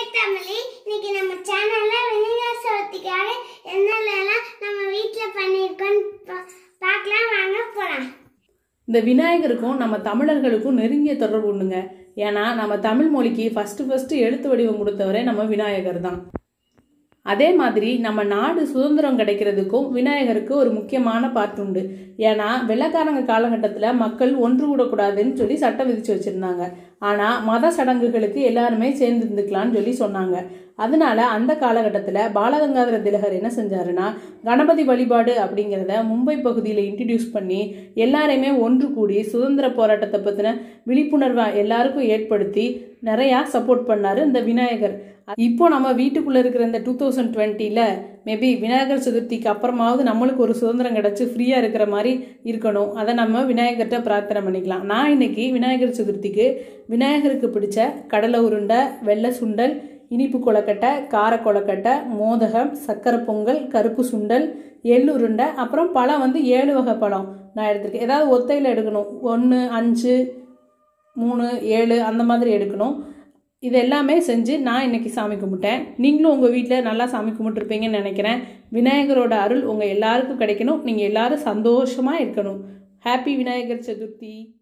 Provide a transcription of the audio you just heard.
பேர் தமிழி இன்னைக்கு நம்ம சேனல்ல வினிகர் சதுர்த்திக்காக என்னெல்லாம் நம்ம வீட்டில் பண்ணியிருக்கோம்னு பா- பார்க்கலாம் வாங்க போகலாம் இந்த விநாயகருக்கும் நம்ம தமிழர்களுக்கும் நெருங்கிய தொடர்பு உண்டுங்க ஏன்னா நம்ம தமிழ் மொழிக்கு ஃபஸ்ட்டு ஃபஸ்ட்டு எழுத்து வடிவம் கொடுத்தவரே நம்ம விநாயகர் தான் அதே மாதிரி நம்ம நாடு சுதந்திரம் கிடைக்கிறதுக்கும் விநாயகருக்கு ஒரு முக்கியமான பார்ட் உண்டு ஏன்னா வெள்ளக்காரங்க காலகட்டத்தில் மக்கள் ஒன்று கூடக்கூடாதுன்னு சொல்லி சட்டம் விதிச்சு வச்சுருந்தாங்க ஆனால் மத சடங்குகளுக்கு எல்லாருமே சேர்ந்து இருந்துக்கலாம்னு சொல்லி சொன்னாங்க அதனால அந்த காலகட்டத்தில் பாலகங்காதர திலகர் என்ன செஞ்சாருன்னா கணபதி வழிபாடு அப்படிங்கிறத மும்பை பகுதியில் இன்ட்ரடியூஸ் பண்ணி எல்லாரையுமே ஒன்று கூடி சுதந்திர போராட்டத்தை பற்றின விழிப்புணர்வை எல்லாருக்கும் ஏற்படுத்தி நிறையா சப்போர்ட் பண்ணார் இந்த விநாயகர் இப்போ நம்ம வீட்டுக்குள்ளே இருக்கிற இந்த டூ தௌசண்ட் டுவெண்ட்டியில் மேபி விநாயகர் சதுர்த்திக்கு அப்புறமாவது நம்மளுக்கு ஒரு சுதந்திரம் கிடச்சி ஃப்ரீயாக இருக்கிற மாதிரி இருக்கணும் அதை நம்ம விநாயகர்கிட்ட பிரார்த்தனை பண்ணிக்கலாம் நான் இன்னைக்கு விநாயகர் சதுர்த்திக்கு விநாயகருக்கு பிடிச்ச கடலை உருண்டை வெள்ளை சுண்டல் இனிப்பு கொழுக்கட்டை கார கொழுக்கட்டை மோதகம் சக்கரை பொங்கல் கருப்பு சுண்டல் எள்ளு உருண்டை அப்புறம் பழம் வந்து ஏழு வகை பழம் நான் எடுத்திருக்கேன் ஏதாவது ஒத்தையில் எடுக்கணும் ஒன்று அஞ்சு மூணு ஏழு அந்த மாதிரி எடுக்கணும் இது எல்லாமே செஞ்சு நான் இன்னைக்கு சாமி கும்பிட்டேன் நீங்களும் உங்கள் வீட்டில் நல்லா சாமி கும்பிட்டுருப்பீங்கன்னு நினைக்கிறேன் விநாயகரோட அருள் உங்கள் எல்லாருக்கும் கிடைக்கணும் நீங்கள் எல்லாரும் சந்தோஷமாக இருக்கணும் ஹாப்பி விநாயகர் சதுர்த்தி